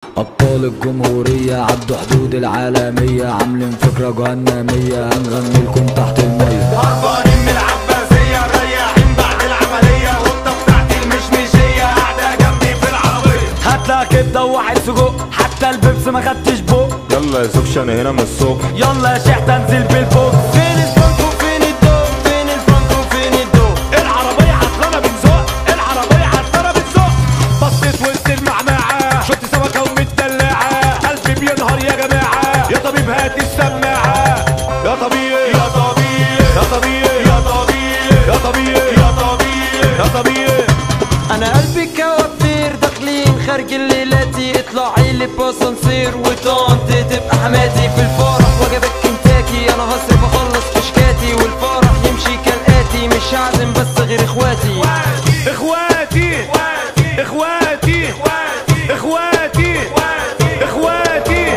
أبطال الجمهورية عدوا حدود العالمية عاملين فكرة جهنمية هنغني لكم تحت المية هربانين من العباسية رايحين بعد العملية والطة بتاعتي المشمشية قاعدة جنبي في العربية هاتلا كبده وواحد سجق حتى البيبس ما خدتش بق يلا يا زوجش انا هنا من الصبح يلا يا شيخ تنزل بالبوكس فين الفرنكو فين الدوب فين الفرنكو فين الدوب العربية عطلانة بنزق العربية عطلانة بنزق بصيت وسط المعمعة شفت سمكة ومتدلعة قلبي بينهار يا جماعة يا طبيب هات السماعة يا طبيعي يا طبيعي يا طبيعي يا طبيعي يا طبيعي يا طبيعي يا طبيعي انا قلبي كوافير داخلين خارج الليلاتي اطلعي لي باسانسير وطنط تبقى حماتي في الفرح وجبك كنتاكي انا هصرف اخلص فشكاتي والفرح يمشي كالاتي مش هعزم بس غير اخواتي اخواتي اخواتي اخواتي اخواتي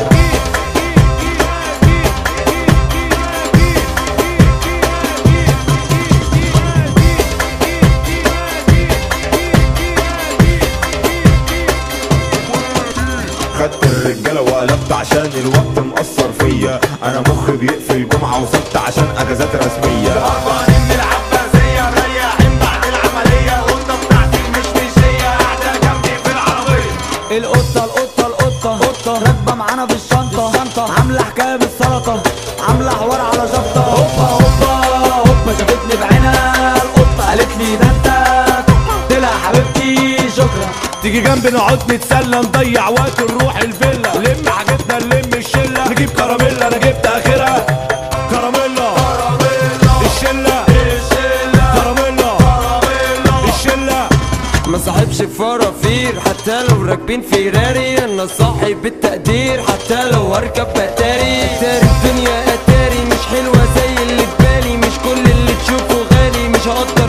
خدت الرجاله وقلبت عشان الوقت مأثر فيا انا مخي بيقفل جمعه وسبت عشان اجازات رسميه هربانين من العباسية رايحين بعد العملية والطة بتاعتي المشمشية قاعدة جنبي في العربية القطة القطة القطة قطة راكبة معانا في الشنطة الشنطة عاملة حكاية بالسلطة عاملة حوار على شفطة هوبا هوبا هوبا شافتني بعينها القطة قالت لي ده انت قلت لها حبيبتي شكرا تيجي جنبي نقعد نتسلى نضيع وقت نروح الفيلا لم حاجتنا نلم الشله نجيب كراميلا انا جبت اخرها كراميلا الشله كراميلا الشله ما صاحبش فرافير حتى لو راكبين فيراري انا صاحب بالتقدير حتى لو هركب اتاري اتاري الدنيا اتاري مش حلوه زي اللي في بالي مش كل اللي تشوفه غالي مش هقدر